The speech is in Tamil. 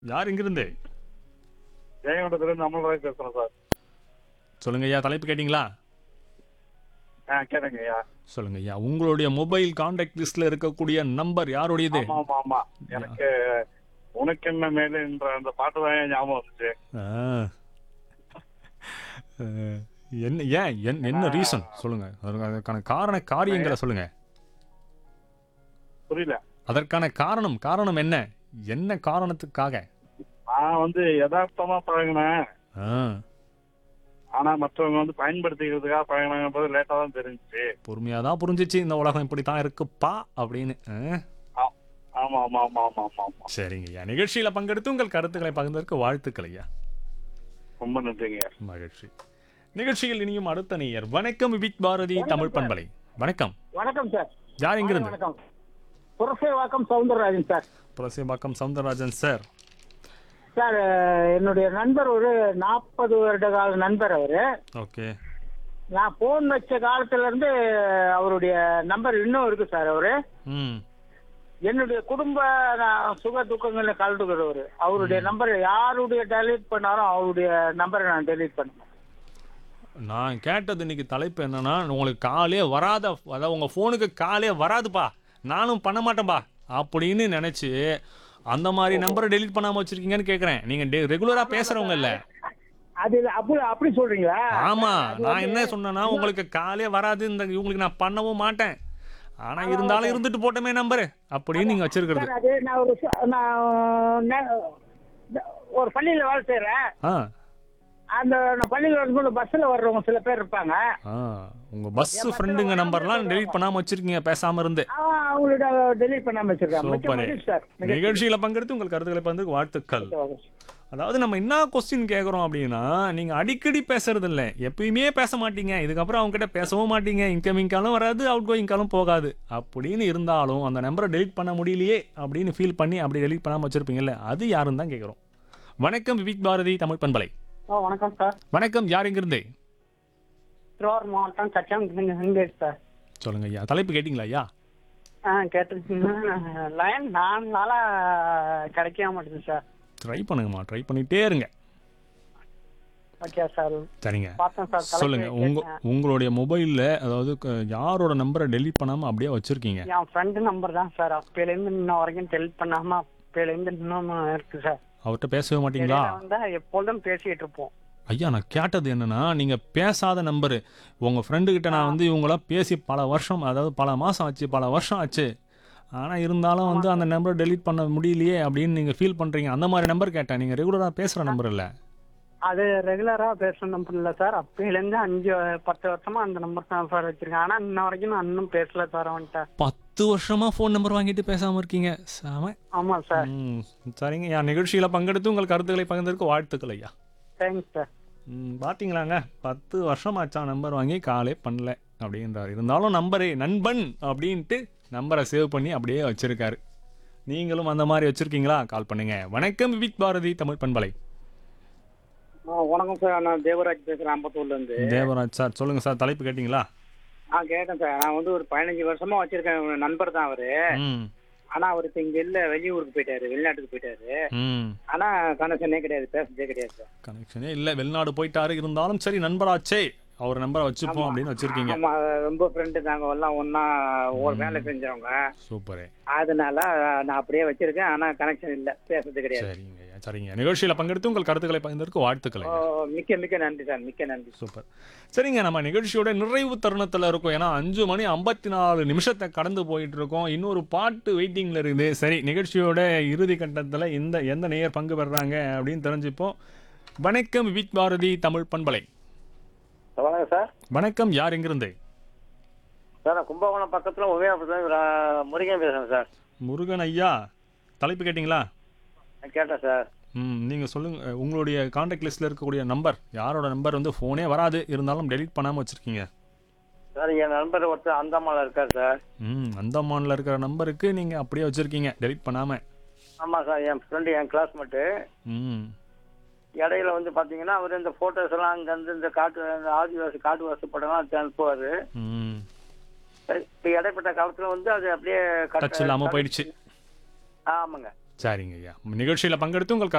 யார் இங்கிருந்து ஜெயங்கொண்டத்துலேருந்து அமல்ராஜ் பேசுகிறேன் சார் சொல்லுங்க ஐயா தலைப்பு கேட்டிங்களா ஆ கேளுங்க ஐயா சொல்லுங்க ஐயா உங்களுடைய மொபைல் கான்டாக்ட் லிஸ்ட்ல இருக்கக்கூடிய நம்பர் யாருடையது ஆமா ஆமா ஆமா எனக்கு உனக்கு என்ன மேல என்ற அந்த பாட்டு தான் என் ஞாபகம் வந்துச்சு ஆ. அஹ், என்ன ஏன் என்- என்ன ரீசன் சொல்லுங்க அதுக்கு- அதுக்கான காரண காரியங்களை சொல்லுங்க புரியல அதற்கான காரணம் காரணம் என்ன என்ன காரணத்துக்காக நான் வந்து யதார்த்தமா பழகினேன் ஆ, ஆனா மற்றவங்க வந்து பயன்படுத்திக்கிறதுக்காக பழகினாங்கன்றது லேட்டா தான் தெரிஞ்சுச்சு பொறுமையாதான் புரிஞ்சிச்சு இந்த உலகம் இப்படி தான் இருக்குப்பா அப்படின்னு ஆ, ஆமா ஆமா ஆமா ஆமா ஆமா ஆமா சரிங்க ஐயா நிகழ்ச்சியில பங்கெடுத்து உங்கள் கருத்துக்களை பகிர்ந்ததற்கு வாழ்த்துக்கள் ஐயா ரொம்ப நன்றிங்க மகிழ்ச்சி நிகழ்ச்சியில் இனியும் அடுத்த நேயர் வணக்கம் விபிக் பாரதி தமிழ் பண்பலை வணக்கம் வணக்கம் சார் யார் எங்கிருந்து வணக்கம் Purasaivakkam Soundararajan sir Purasaivakkam Soundararajan sir sir அஹ், என்னுடைய நண்பர் ஒரு நாற்பது வருட கால நண்பர் அவரு ஓகே நான் போன் வச்ச காலத்துல இருந்து அவருடைய நம்பர் இன்னும் இருக்கு சார் அவரு ம் என்னுடைய குடும்ப நான் சுக துக்கங்களை கலந்துக்கிறவர் அவருடைய நம்பர் யாருடைய டெலீட் பண்ணாலும் அவருடைய நம்பரை நான் டெலீட் பண்ணுவேன் நான் கேட்டது இன்னைக்கு தலைப்பு என்னன்னா உங்களுக்கு காலே வராத அதாவது உங்க ஃபோனுக்கு காலே வராதுப்பா நானும் பண்ண மாட்டேன்பா அப்படின்னு நினைச்சு அந்த மாதிரி நம்பரை டெலீட் பண்ணாம வச்சிருக்கீங்கன்னு கேக்குறேன் நீங்க ரெகுலரா பேசுறவங்க இல்ல அது அப்படி அப்படி சொல்றீங்களா ஆமா அது நான் வந்து- என்ன சொன்னேன்னா உங்களுக்கு காலே வராது இந்த இவங்களுக்கு நான் பண்ணவும் மாட்டேன் ஆனா இருந்தாலும் இருந்துட்டு போட்டோமே நம்பரு அப்படின்னு நீங்க வச்சிருக்கிறது சார் அது நான் ஒரு ச- நான் நே- ஒரு பள்ளியில வேலை செய்யறேன் ஆ அந்த நான் பள்ளியில் வரும்போது பஸ்ல வர்றவங்க சில பேர் இருப்பாங்க ஆ உங்க பஸ் ஃப்ரெண்டுங்க நம்பர்லாம் டெலீட் பண்ணாம வச்சிருக்கீங்க பேசாம இருந்து ஆ, அவங்களோட டெலீட் பண்ணாம வச்சிருக்காங்க மிக்க சூப்பர் மகிழ்ச்சி சார் நிகழ்ச்சியில பங்கெடுத்து உங்கள் கருத்துக்களை பகிர்ந்து வாழ்த்துக்கள் அதாவது நம்ம என்ன கொஸ்டின் கேட்குறோம் அப்படின்னா நீங்கள் அடிக்கடி பேசுறது இல்லை எப்பயுமே பேச மாட்டீங்க இதுக்கப்புறம் அவங்க கிட்ட பேசவும் மாட்டீங்க இன்கமிங் காலும் வராது அவுட் கோயிங் காலும் போகாது அப்படின்னு இருந்தாலும் அந்த நம்பரை டெலிட் பண்ண முடியலையே அப்படின்னு ஃபீல் பண்ணி அப்படி டெலிட் பண்ணாமல் வச்சிருப்பீங்கல்ல அது யாருன்னு தான் கேட்குறோம் வணக்கம் விவிக் பாரதி தமிழ் பண்பலை ஓ வணக்கம் சார் வணக்கம் யார் எங்கிருந்தே திருவாரூர் மாவட்டம் சச்சாங்க சார் சொல்லுங்க ஐயா தலைப்பு கேட்டிங்களா ஐயா ஆ கேட்டிருக்கீங்கன்னா லைன் நாலு நாளா கிடைக்க மாட்டேங்குது சார் ட்ரை பண்ணுங்கம்மா ட்ரை பண்ணிட்டே இருங்க ஓகே சார் சரிங்க பார்த்தேன் சார் தலைப்பு சொல்லுங்க உங்க கேட்டேன். உங்களுடைய மொபைல்ல அதாவது க- யாரோட நம்பரை டெலீட் பண்ணாம அப்படியே வச்சிருக்கீங்க என் ஃப்ரெண்டு நம்பர் தான் சார் அப்பையிலேருந்து இன்ன வரைக்கும் டெலிட் பண்ணாம அப்பையிலேருந்து இன்னும் இருக்கு சார் அவர்கிட்ட பேசவே மாட்டீங்களா இடையில வந்தா எப்பொழுதும் பேசிட்டு இருப்போம் ஐயா நான் கேட்டது என்னன்னா நீங்க பேசாத நம்பரு உங்க ஃப்ரெண்டு கிட்ட நான் வந்து இவங்களாம் பேசி பல வருஷம் அதாவது பல மாசம் ஆச்சு பல வருஷம் ஆச்சு ஆனா இருந்தாலும் வந்து அந்த நம்பரை டெலீட் பண்ண முடியலையே அப்படின்னு நீங்க ஃபீல் பண்றீங்க அந்த மாதிரி நம்பர் கேட்டேன் நீங்க ரெகுலரா பேசுற நம்பர் இல்ல அது ரெகுலரா பேசுற நம்பர் இல்ல சார் அப்பையிலேருந்து அஞ்சு பத்து வருஷமா அந்த நம்பர் தான் சார் வச்சிருக்கேன் ஆனா இன்ன வரைக்கும் நான் இன்னும் பேசல சார் அவன்கிட்ட பத்து வருஷமா ஃபோன் நம்பர் வாங்கிட்டு பேசாம இருக்கீங்க சாம ஆமா சார் ம், சரிங்க என் நிகழ்ச்சியில பங்கெடுத்து உங்கள் கருத்துக்களை பகிர்ந்ததற்கு வாழ்த்துக்கள் ஐயா தேங்க்ஸ் சார் ம், பாத்தீங்களாங்க பத்து வருஷம் ஆச்சா நம்பர் வாங்கி காலே பண்ணல அப்படின்றார் இருந்தாலும் நம்பரே நண்பன் அப்படின்ட்டு நம்பரை சேவ் பண்ணி அப்படியே வச்சிருக்காரு நீங்களும் அந்த மாதிரி வச்சிருக்கீங்களா கால் பண்ணுங்க வணக்கம் விவிக் பாரதி தமிழ் பண்பலை வணக்கம் சார் நான் தேவராஜ் பேசுறேன் அம்பத்தூர்ல இருந்து தேவராஜ் சார் சொல்லுங்க சார் தலைப்பு கேட்டிங்களா ஆ கேட்டேன் சார் நான் வந்து ஒரு பதினஞ்சு வருஷமா வச்சிருக்கேன் நண்பர் தான் அவரு ம் ஆனா அவர் இப்ப இங்க இல்ல வெளியூருக்கு போயிட்டாரு வெளிநாட்டுக்கு போயிட்டாரு ம் ஆனா கனெக்ஷனே கிடையாது பேசுறதே கிடையாது சார் கனெக்ஷனே இல்லை வெளிநாடு போயிட்டாரு இருந்தாலும் சரி நண்பராச்சே அவர் நம்பரை வச்சுப்போம் அப்படின்னு வச்சிருக்கீங்க ஆமா ரொம்ப ஃப்ரெண்டு நாங்க எல்லாம் ஒண்ணா ஒரு வேலை செஞ்சவங்க சூப்பரே அதனால நான் அப்படியே வச்சிருக்கேன் ஆனா கனெக்ஷன் இல்ல பேசுறது கிடையாது சரிங்க ஐயா, சரிங்க நிகழ்ச்சியில பங்கெடுத்து உங்கள் கருத்துக்களை பகிர்ந்ததற்கு வாழ்த்துக்கள் ஓ, ஐயா. மிக்க மிக்க நன்றி சார் மிக்க நன்றி சூப்பர் சரிங்க நம்ம நிகழ்ச்சியோட நிறைவு தருணத்தில் இருக்கும் ஏன்னா அஞ்சு மணி ஐம்பத்தி நாலு நிமிஷத்தை கடந்து போயிட்டு இருக்கோம் இன்னொரு பாட்டு வெயிட்டிங்கில் இருக்குது சரி நிகழ்ச்சியோட இறுதி கட்டத்தில் இந்த எந்த நேயர் பங்கு பெறுறாங்க அப்படின்னு தெரிஞ்சுப்போம் வணக்கம் விவிக் பாரதி தமிழ் பண்பலை வணக்கம் சார் வணக்கம் யார் எங்கிருந்து சார் நான் கும்பகோணம் பக்கத்துல உபயோகப்படுத்த முருகன் பேசுறேன் சார் முருகன் ஐயா தலைப்பு கேட்டிங்களா நான் கேட்டேன் சார் ம் நீங்கள் சொல்லுங்கள் உங்களுடைய காண்டாக்ட் லிஸ்ட்டில் இருக்கக்கூடிய நம்பர் யாரோட நம்பர் வந்து ஃபோனே வராது இருந்தாலும் டெலீட் பண்ணாமல் வச்சுருக்கீங்க சார் என் நண்பர் ஒருத்தர் அந்தமால இருக்கார் சார் ம் அந்தமானில் இருக்கிற நம்பருக்கு நீங்கள் அப்படியே வச்சுருக்கீங்க டெலீட் பண்ணாமல் ஆமா சார் என் ஃப்ரெண்டு என் கிளாஸ்மேட்டு ம் இடையில வந்து பாத்தீங்கன்னா அவர் இந்த போட்டோஸ் எல்லாம் அங்க இருந்து இந்த காட்டு இந்த ஆதிவாசி காட்டுவாசி படம்லாம் எடுத்து அனுப்புவாரு ம் இப்ப இடைப்பட்ட காலத்துல வந்து அது அப்படியே கட்ட- டச் இல்லாமல் போயிடுச்சு ஆமாங்க சரிங்க ஐயா நிகழ்ச்சியில் பங்கெடுத்து உங்கள்